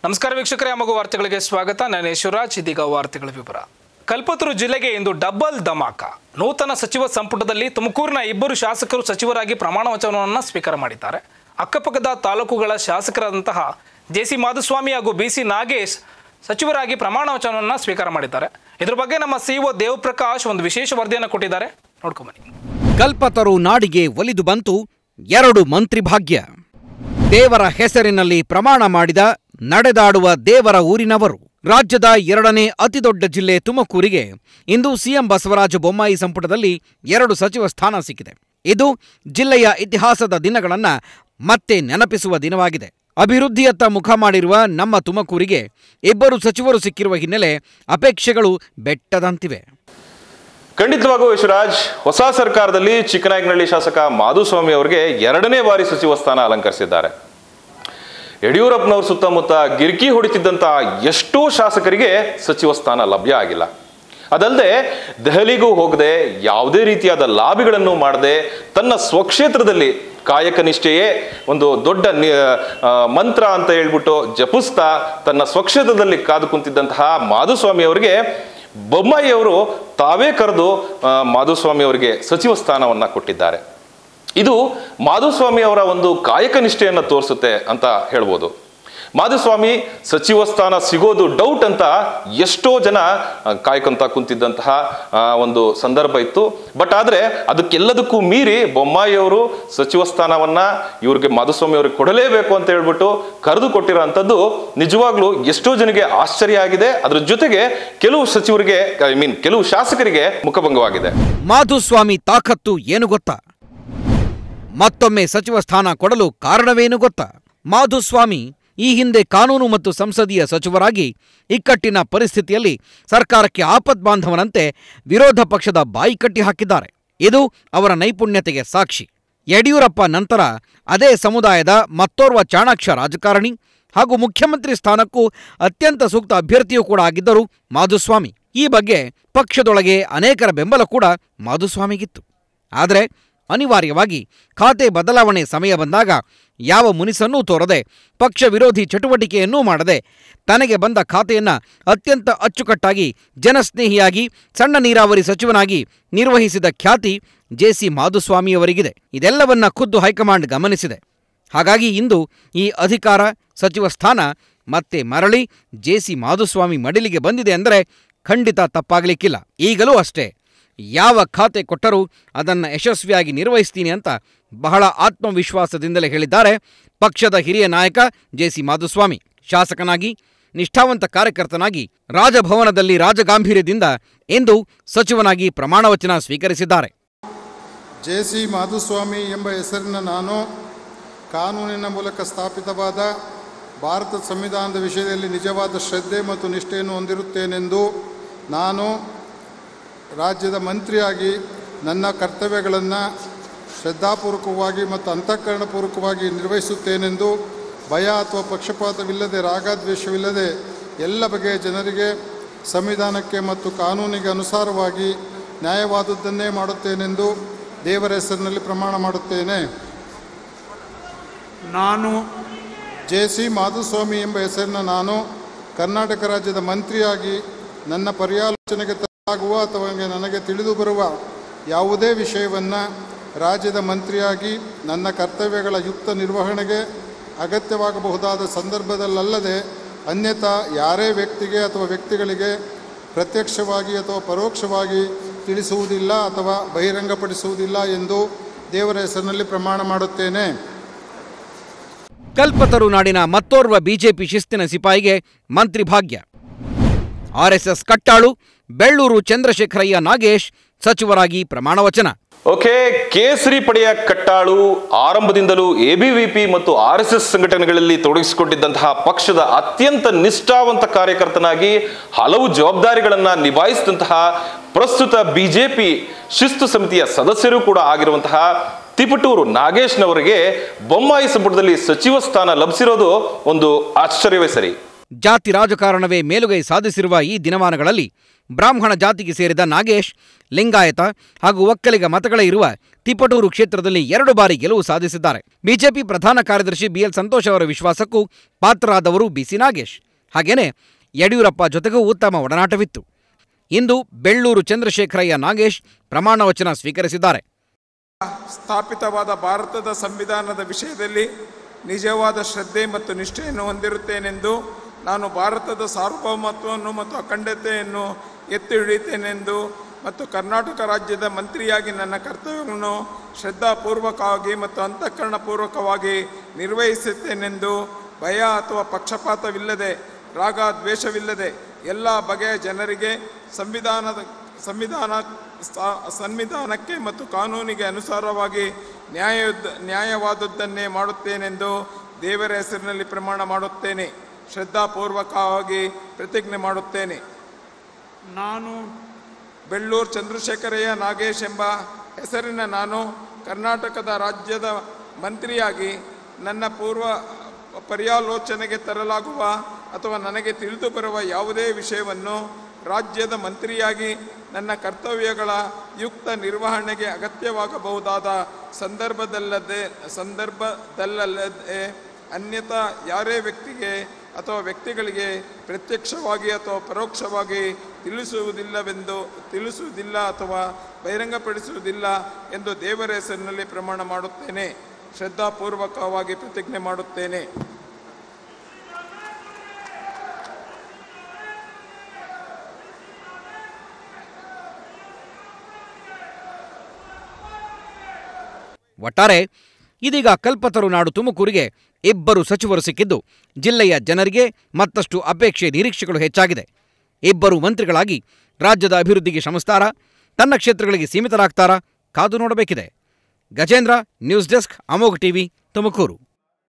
ನಮಸ್ಕಾರ ವೀಕ್ಷಕರೇ ಮಗು ವಾರ್ತೆಗಳಿಗೆ ಸ್ವಾಗತ ನಾನು ಯಶವರಾಜ್ ಇದೀಗ ವಾರ್ತೆಗಳ ವಿವರ ಕಲ್ಪತರು ಜಿಲ್ಲೆಗೆ ಇಂದು ಡಬಲ್ ಧಮಾಕ ನೂತನ ಸಚಿವ ಸಂಪುಟದಲ್ಲಿ ತುಮಕೂರಿನ ಇಬ್ಬರು ಶಾಸಕರು ಸಚಿವರಾಗಿ ಪ್ರಮಾಣ ವಚನವನ್ನು ಸ್ವೀಕಾರ ಮಾಡಿದ್ದಾರೆ ಅಕ್ಕಪಕ್ಕದ ತಾಲೂಕುಗಳ ಶಾಸಕರಾದಂತಹ ಜೆ ಸಿ ಮಾಧುಸ್ವಾಮಿ ಹಾಗೂ ಬಿ ಸಿ ನಾಗೇಶ್ ಸಚಿವರಾಗಿ ಪ್ರಮಾಣ ವಚನವನ್ನು ಸ್ವೀಕಾರ ಮಾಡಿದ್ದಾರೆ ಇದ್ರ ಬಗ್ಗೆ ನಮ್ಮ ಸಿಇಒ ದೇವಪ್ರಕಾಶ್ ಒಂದು ವಿಶೇಷ ವರದಿಯನ್ನು ಕೊಟ್ಟಿದ್ದಾರೆ ನೋಡ್ಕೊಂಬನ್ನಿ ಕಲ್ಪತರು ನಾಡಿಗೆ ಒಲಿದು ಬಂತು ಎರಡು ಮಂತ್ರಿ ಭಾಗ್ಯ ದೇವರ ಹೆಸರಿನಲ್ಲಿ ಪ್ರಮಾಣ ಮಾಡಿದ ನಡೆದಾಡುವ ದೇವರ ಊರಿನವರು ರಾಜ್ಯದ ಎರಡನೇ ಅತಿದೊಡ್ಡ ಜಿಲ್ಲೆ ತುಮಕೂರಿಗೆ ಇಂದು ಸಿಎಂ ಬಸವರಾಜ ಬೊಮ್ಮಾಯಿ ಸಂಪುಟದಲ್ಲಿ ಎರಡು ಸಚಿವ ಸ್ಥಾನ ಸಿಕ್ಕಿದೆ ಇದು ಜಿಲ್ಲೆಯ ಇತಿಹಾಸದ ದಿನಗಳನ್ನ ಮತ್ತೆ ನೆನಪಿಸುವ ದಿನವಾಗಿದೆ ಅಭಿವೃದ್ಧಿಯತ್ತ ಮುಖ ಮಾಡಿರುವ ನಮ್ಮ ತುಮಕೂರಿಗೆ ಇಬ್ಬರು ಸಚಿವರು ಸಿಕ್ಕಿರುವ ಹಿನ್ನೆಲೆ ಅಪೇಕ್ಷೆಗಳು ಬೆಟ್ಟದಂತಿವೆ ಖಂಡಿತವಾಗೂ ಯಶರಾಜ್ ಹೊಸ ಸರ್ಕಾರದಲ್ಲಿ ಚಿಕ್ಕನಾಯಕನಹಳ್ಳಿ ಶಾಸಕ ಮಾಧುಸ್ವಾಮಿ ಅವರಿಗೆ ಎರಡನೇ ಬಾರಿ ಸಚಿವ ಸ್ಥಾನ ಅಲಂಕರಿಸಿದ್ದಾರೆ ಯಡಿಯೂರಪ್ಪನವ್ರ ಸುತ್ತಮುತ್ತ ಗಿರ್ಕಿ ಹೊಡಿತಿದ್ದಂಥ ಎಷ್ಟೋ ಶಾಸಕರಿಗೆ ಸಚಿವ ಸ್ಥಾನ ಲಭ್ಯ ಆಗಿಲ್ಲ ಅದಲ್ಲದೆ ದೆಹಲಿಗೂ ಹೋಗದೆ ಯಾವುದೇ ರೀತಿಯಾದ ಲಾಬಿಗಳನ್ನು ಮಾಡದೆ ತನ್ನ ಸ್ವಕ್ಷೇತ್ರದಲ್ಲಿ ಕಾಯಕ ನಿಷ್ಠೆಯೇ ಒಂದು ದೊಡ್ಡ ನಿ- ಆ, ಮಂತ್ರ ಅಂತ ಹೇಳ್ಬಿಟ್ಟು ಜಪಿಸ್ತಾ ತನ್ನ ಸ್ವಕ್ಷೇತ್ರದಲ್ಲಿ ಕಾದು ಕುಂತಿದ್ದಂತಹ ಮಾಧುಸ್ವಾಮಿ ಅವರಿಗೆ ಬೊಮ್ಮಾಯಿ ಅವರು ತಾವೇ ಕರೆದು ಆ, ಮಾಧುಸ್ವಾಮಿ ಅವರಿಗೆ ಸಚಿವ ಸ್ಥಾನವನ್ನ ಕೊಟ್ಟಿದ್ದಾರೆ ಇದು ಮಾಧುಸ್ವಾಮಿ ಅವರ ಒಂದು ಕಾಯಕ ನಿಷ್ಠೆಯನ್ನು ತೋರಿಸುತ್ತೆ ಅಂತ ಹೇಳ್ಬೋದು ಮಾಧುಸ್ವಾಮಿ ಸಚಿವ ಸ್ಥಾನ ಸಿಗೋದು ಡೌಟ್ ಅಂತ ಎಷ್ಟೋ ಜನ ಆ, ಕಾಯ್ಕೊಂತ ಕುಂತಿದ್ದಂತಹ ಆ, ಒಂದು ಸಂದರ್ಭ ಇತ್ತು ಬಟ್ ಆದ್ರೆ ಅದಕ್ಕೆಲ್ಲದಕ್ಕೂ ಮೀರಿ ಬೊಮ್ಮಾಯಿ ಅವರು ಸಚಿವ ಸ್ಥಾನವನ್ನ ಇವ್ರಿಗೆ ಮಾಧುಸ್ವಾಮಿ ಅವ್ರಿಗೆ ಕೊಡಲೇಬೇಕು ಅಂತ ಹೇಳ್ಬಿಟ್ಟು ಕರೆದು ಕೊಟ್ಟಿರೋ ಅಂಥದ್ದು ನಿಜವಾಗ್ಲೂ ಎಷ್ಟೋ ಜನಗೆ ಆಶ್ಚರ್ಯ ಆಗಿದೆ ಅದ್ರ ಜೊತೆಗೆ ಕೆಲವು ಸಚಿವರಿಗೆ ಐ ಮೀನ್ ಕೆಲವು ಶಾಸಕರಿಗೆ ಮುಖಭಂಗವಾಗಿದೆ ಮಾಧುಸ್ವಾಮಿ ತಾಕತ್ತು ಏನು ಗೊತ್ತಾ ಮತ್ತೊಮ್ಮೆ ಸಚಿವ ಸ್ಥಾನ ಕೊಡಲು ಕಾರಣವೇನು ಗೊತ್ತಾ ಮಾಧುಸ್ವಾಮಿ ಈ ಹಿಂದೆ ಕಾನೂನು ಮತ್ತು ಸಂಸದೀಯ ಸಚಿವರಾಗಿ ಇಕ್ಕಟ್ಟಿನ ಪರಿಸ್ಥಿತಿಯಲ್ಲಿ ಸರ್ಕಾರಕ್ಕೆ ಆಪದ್ಬಾಂಧವನಂತೆ ವಿರೋಧ ಪಕ್ಷದ ಬಾಯಿ ಕಟ್ಟಿ ಹಾಕಿದ್ದಾರೆ ಇದು ಅವರ ನೈಪುಣ್ಯತೆಗೆ ಸಾಕ್ಷಿ ಯಡಿಯೂರಪ್ಪ ನಂತರ ಅದೇ ಸಮುದಾಯದ ಮತ್ತೋರ್ವ ಚಾಣಾಕ್ಷ ರಾಜಕಾರಣಿ ಹಾಗೂ ಮುಖ್ಯಮಂತ್ರಿ ಸ್ಥಾನಕ್ಕೂ ಅತ್ಯಂತ ಸೂಕ್ತ ಅಭ್ಯರ್ಥಿಯೂ ಕೂಡ ಆಗಿದ್ದರು ಮಾಧುಸ್ವಾಮಿ ಈ ಬಗ್ಗೆ ಪಕ್ಷದೊಳಗೆ ಅನೇಕರ ಬೆಂಬಲ ಕೂಡ ಮಾಧುಸ್ವಾಮಿಗಿತ್ತು ಆದರೆ ಅನಿವಾರ್ಯವಾಗಿ ಖಾತೆ ಬದಲಾವಣೆ ಸಮಯ ಬಂದಾಗ ಯಾವ ಮುನಿಸನ್ನೂ ತೋರದೆ ಪಕ್ಷ ವಿರೋಧಿ ಚಟುವಟಿಕೆಯನ್ನೂ ಮಾಡದೆ ತನಗೆ ಬಂದ ಖಾತೆಯನ್ನ ಅತ್ಯಂತ ಅಚ್ಚುಕಟ್ಟಾಗಿ ಜನಸ್ನೇಹಿಯಾಗಿ ಸಣ್ಣ ನೀರಾವರಿ ಸಚಿವನಾಗಿ ನಿರ್ವಹಿಸಿದ ಖ್ಯಾತಿ ಜೆಸಿ ಮಾಧುಸ್ವಾಮಿಯವರಿಗಿದೆ ಇದೆಲ್ಲವನ್ನ ಖುದ್ದು ಹೈಕಮಾಂಡ್ ಗಮನಿಸಿದೆ ಹಾಗಾಗಿ ಇಂದು ಈ ಅಧಿಕಾರ ಸಚಿವ ಸ್ಥಾನ ಮತ್ತೆ ಮರಳಿ ಜೆಸಿ ಮಾಧುಸ್ವಾಮಿ ಮಡಿಲಿಗೆ ಬಂದಿದೆ ಅಂದರೆ ಖಂಡಿತ ತಪ್ಪಾಗಲಿಕ್ಕಿಲ್ಲ ಈಗಲೂ ಅಷ್ಟೇ ಯಾವ ಖಾತೆ ಕೊಟ್ಟರೂ ಅದನ್ನು ಯಶಸ್ವಿಯಾಗಿ ನಿರ್ವಹಿಸ್ತೀನಿ ಅಂತ ಬಹಳ ಆತ್ಮವಿಶ್ವಾಸದಿಂದಲೇ ಹೇಳಿದ್ದಾರೆ ಪಕ್ಷದ ಹಿರಿಯ ನಾಯಕ ಜೆಸಿ ಮಾಧುಸ್ವಾಮಿ ಶಾಸಕನಾಗಿ ನಿಷ್ಠಾವಂತ ಕಾರ್ಯಕರ್ತನಾಗಿ ರಾಜಭವನದಲ್ಲಿ ರಾಜಗಾಂಭೀರ್ಯದಿಂದ ಇಂದು ಸಚಿವನಾಗಿ ಪ್ರಮಾಣವಚನ ಸ್ವೀಕರಿಸಿದ್ದಾರೆ ಜೆ ಸಿ ಮಾಧುಸ್ವಾಮಿ ಎಂಬ ಹೆಸರಿನ ನಾನು ಕಾನೂನಿನ ಮೂಲಕ ಸ್ಥಾಪಿತವಾದ ಭಾರತ ಸಂವಿಧಾನದ ವಿಷಯದಲ್ಲಿ ನಿಜವಾದ ಶ್ರದ್ಧೆ ಮತ್ತು ನಿಷ್ಠೆಯನ್ನು ಹೊಂದಿರುತ್ತೇನೆಂದು ನಾನು ರಾಜ್ಯದ ಮಂತ್ರಿಯಾಗಿ ನನ್ನ ಕರ್ತವ್ಯಗಳನ್ನು ಶ್ರದ್ಧಾಪೂರ್ವಕವಾಗಿ ಮತ್ತು ಅಂತಃಕರಣಪೂರ್ವಕವಾಗಿ ನಿರ್ವಹಿಸುತ್ತೇನೆಂದು ಭಯ ಅಥವಾ ಪಕ್ಷಪಾತವಿಲ್ಲದೆ ರಾಗದ್ವೇಷವಿಲ್ಲದೆ ಎಲ್ಲ ಬಗೆಯ ಜನರಿಗೆ ಸಂವಿಧಾನಕ್ಕೆ ಮತ್ತು ಕಾನೂನಿಗೆ ಅನುಸಾರವಾಗಿ ನ್ಯಾಯವಾದದ್ದನ್ನೇ ಮಾಡುತ್ತೇನೆಂದು ದೇವರ ಹೆಸರಿನಲ್ಲಿ ಪ್ರಮಾಣ ಮಾಡುತ್ತೇನೆ ನಾನು ಜೆ ಸಿ ಮಾಧುಸ್ವಾಮಿ ಎಂಬ ಹೆಸರಿನ ನಾನು ಕರ್ನಾಟಕ ರಾಜ್ಯದ ಮಂತ್ರಿಯಾಗಿ ನನ್ನ ಪರ್ಯಾಲೋಚನೆಗೆ ತರಲಾಗುವ ಅಥವಾ ನನಗೆ ತಿಳಿದು ಬರುವ ಯಾವುದೇ ವಿಷಯವನ್ನು ರಾಜ್ಯದ ಮಂತ್ರಿಯಾಗಿ ನನ್ನ ಕರ್ತವ್ಯಗಳ ಯುಕ್ತ ನಿರ್ವಹಣೆಗೆ ಅಗತ್ಯವಾಗಬಹುದಾದ ಸಂದರ್ಭದಲ್ಲಲ್ಲದೆ ಅನ್ಯಥಾ ಯಾರೇ ವ್ಯಕ್ತಿಗೆ ಅಥವಾ ವ್ಯಕ್ತಿಗಳಿಗೆ ಪ್ರತ್ಯಕ್ಷವಾಗಿ ಅಥವಾ ಪರೋಕ್ಷವಾಗಿ ತಿಳಿಸುವುದಿಲ್ಲ ಅಥವಾ ಬಹಿರಂಗಪಡಿಸುವುದಿಲ್ಲ ಎಂದು ದೇವರ ಹೆಸರಿನಲ್ಲಿ ಪ್ರಮಾಣ ಮಾಡುತ್ತೇನೆ ಕಲ್ಪತರು ನಾಡಿನ ಮತ್ತೋರ್ವ ಬಿಜೆಪಿ ಶಿಸ್ತಿನ ಸಿಪಾಯಿಗೆ ಮಂತ್ರಿ ಭಾಗ್ಯ ಆರ್ಎಸ್ಎಸ್ ಕಟ್ಟಾಳು ಬೆಳ್ಳೂರು ಚಂದ್ರಶೇಖರಯ್ಯ ನಾಗೇಶ್ ಸಚಿವರಾಗಿ ಪ್ರಮಾಣವಚನ ಓಕೆ ಕೇಸರಿ ಪಡೆಯ ಕಟ್ಟಾಳು ಆರಂಭದಿಂದಲೂ ಎಬಿವಿಪಿ ಮತ್ತು ಆರ್ ಎಸ್ ಎಸ್ ಸಂಘಟನೆಗಳಲ್ಲಿ ತೊಡಗಿಸಿಕೊಂಡಿದ್ದಂತಹ ಪಕ್ಷದ ಅತ್ಯಂತ ನಿಷ್ಠಾವಂತ ಕಾರ್ಯಕರ್ತನಾಗಿ ಹಲವು ಜವಾಬ್ದಾರಿಗಳನ್ನ ನಿಭಾಯಿಸಿದಂತಹ ಪ್ರಸ್ತುತ ಬಿಜೆಪಿ ಶಿಸ್ತು ಸಮಿತಿಯ ಸದಸ್ಯರು ಕೂಡ ಆಗಿರುವಂತಹ ತಿಪಟೂರು ನಾಗೇಶ್ನವರಿಗೆ ಬೊಮ್ಮಾಯಿ ಸಂಪುಟದಲ್ಲಿ ಸಚಿವ ಸ್ಥಾನ ಲಭಿಸಿರೋದು ಒಂದು ಆಶ್ಚರ್ಯವೇ ಸರಿ ಜಾತಿ ರಾಜಕಾರಣವೇ ಮೇಲುಗೈ ಸಾಧಿಸಿರುವ ಈ ದಿನಮಾನಗಳಲ್ಲಿ ಬ್ರಾಹ್ಮಣ ಜಾತಿಗೆ ಸೇರಿದ ನಾಗೇಶ್ ಲಿಂಗಾಯತ ಹಾಗೂ ಒಕ್ಕಲಿಗ ಮತಗಳೇ ಇರುವ ತಿಪಟೂರು ಕ್ಷೇತ್ರದಲ್ಲಿ ಎರಡು ಬಾರಿ ಗೆಲುವು ಸಾಧಿಸಿದ್ದಾರೆ ಬಿಜೆಪಿ ಪ್ರಧಾನ ಕಾರ್ಯದರ್ಶಿ ಬಿಎಲ್ ಸಂತೋಷ್ ಅವರ ವಿಶ್ವಾಸಕ್ಕೂ ಪಾತ್ರರಾದವರು ಬಿಸಿ ನಾಗೇಶ್ ಹಾಗೇನೆ ಯಡಿಯೂರಪ್ಪ ಜೊತೆಗೂ ಉತ್ತಮ ಒಡನಾಟವಿತ್ತು ಇಂದು ಬೆಳ್ಳೂರು ಚಂದ್ರಶೇಖರಯ್ಯ ನಾಗೇಶ್ ಪ್ರಮಾಣ ವಚನ ಸ್ವೀಕರಿಸಿದ್ದಾರೆ ಸ್ಥಾಪಿತವಾದ ಭಾರತದ ಸಂವಿಧಾನದ ವಿಷಯದಲ್ಲಿ ನಿಜವಾದ ಶ್ರದ್ಧೆ ಮತ್ತು ನಿಷ್ಠೆಯನ್ನು ಹೊಂದಿರುತ್ತೇನೆಂದು ನಾನು ಭಾರತದ ಸಾರ್ವಭೌಮತ್ವವನ್ನು ಮತ್ತು ಅಖಂಡತೆಯನ್ನು ಎತ್ತಿ ಹಿಡಿಯುತ್ತೇನೆಂದು ಮತ್ತು ಕರ್ನಾಟಕ ರಾಜ್ಯದ ಮಂತ್ರಿಯಾಗಿ ನನ್ನ ಕರ್ತವ್ಯವನ್ನು ಶ್ರದ್ಧಾಪೂರ್ವಕವಾಗಿ ಮತ್ತು ಅಂತಃಕರಣಪೂರ್ವಕವಾಗಿ ನಿರ್ವಹಿಸುತ್ತೇನೆಂದು ಭಯ ಅಥವಾ ಪಕ್ಷಪಾತವಿಲ್ಲದೆ ರಾಗ ದ್ವೇಷವಿಲ್ಲದೆ ಎಲ್ಲ ಬಗೆಯ ಜನರಿಗೆ ಸಂವಿಧಾನದ ಸಂವಿಧಾನ ಸ್ಥಾ- ಸಂವಿಧಾನಕ್ಕೆ ಮತ್ತು ಕಾನೂನಿಗೆ ಅನುಸಾರವಾಗಿ ನ್ಯಾಯ ನ್ಯಾಯವಾದದ್ದನ್ನೇ ಮಾಡುತ್ತೇನೆಂದು ದೇವರ ಹೆಸರಿನಲ್ಲಿ ಪ್ರಮಾಣ ಮಾಡುತ್ತೇನೆ ಶ್ರದ್ಧಾಪೂರ್ವಕವಾಗಿ ಪ್ರತಿಜ್ಞೆ ಮಾಡುತ್ತೇನೆ ನಾನು ಬೆಳ್ಳೂರು ಚಂದ್ರಶೇಖರಯ್ಯ ನಾಗೇಶ್ ಎಂಬ ಹೆಸರಿನ ನಾನು ಕರ್ನಾಟಕದ ರಾಜ್ಯದ ಮಂತ್ರಿಯಾಗಿ ನನ್ನ ಪೂರ್ವ ಪರ್ಯಾಲೋಚನೆಗೆ ತರಲಾಗುವ ಅಥವಾ ನನಗೆ ತಿಳಿದು ಬರುವ ಯಾವುದೇ ವಿಷಯವನ್ನು ರಾಜ್ಯದ ಮಂತ್ರಿಯಾಗಿ ನನ್ನ ಕರ್ತವ್ಯಗಳ ಯುಕ್ತ ನಿರ್ವಹಣೆಗೆ ಅಗತ್ಯವಾಗಬಹುದಾದ ಸಂದರ್ಭದಲ್ಲದೆ ಸಂದರ್ಭದಲ್ಲದೆ ಅನ್ಯಥಾ ಯಾರೇ ವ್ಯಕ್ತಿಗೆ ಅಥವಾ ವ್ಯಕ್ತಿಗಳಿಗೆ ಪ್ರತ್ಯಕ್ಷವಾಗಿ ಅಥವಾ ಪರೋಕ್ಷವಾಗಿ ತಿಳಿಸುವುದಿಲ್ಲವೆಂದು ತಿಳಿಸುವುದಿಲ್ಲ ಅಥವಾ ಬಹಿರಂಗಪಡಿಸುವುದಿಲ್ಲ ಎಂದು ದೇವರ ಹೆಸರಿನಲ್ಲಿ ಪ್ರಮಾಣ ಮಾಡುತ್ತೇನೆ ಶ್ರದ್ಧಾಪೂರ್ವಕವಾಗಿ ಪ್ರತಿಜ್ಞೆ ಮಾಡುತ್ತೇನೆ ಒಟ್ಟಾರೆ ಇದೀಗ ಕಲ್ಪತರು ನಾಡು ತುಮಕೂರಿಗೆ ಇಬ್ಬರು ಸಚಿವರು ಸಿಕ್ಕಿದ್ದು ಜಿಲ್ಲೆಯ ಜನರಿಗೆ ಮತ್ತಷ್ಟು ಅಪೇಕ್ಷೆ ನಿರೀಕ್ಷೆಗಳು ಹೆಚ್ಚಾಗಿದೆ ಇಬ್ಬರು ಮಂತ್ರಿಗಳಾಗಿ ರಾಜ್ಯದ ಅಭಿವೃದ್ಧಿಗೆ ಶ್ರಮಿಸ್ತಾರಾ ತನ್ನ ಕ್ಷೇತ್ರಗಳಿಗೆ ಸೀಮಿತರಾಗ್ತಾರಾ ಕಾದು ನೋಡಬೇಕಿದೆ Gajendra news desk Amogh TV Tumakuru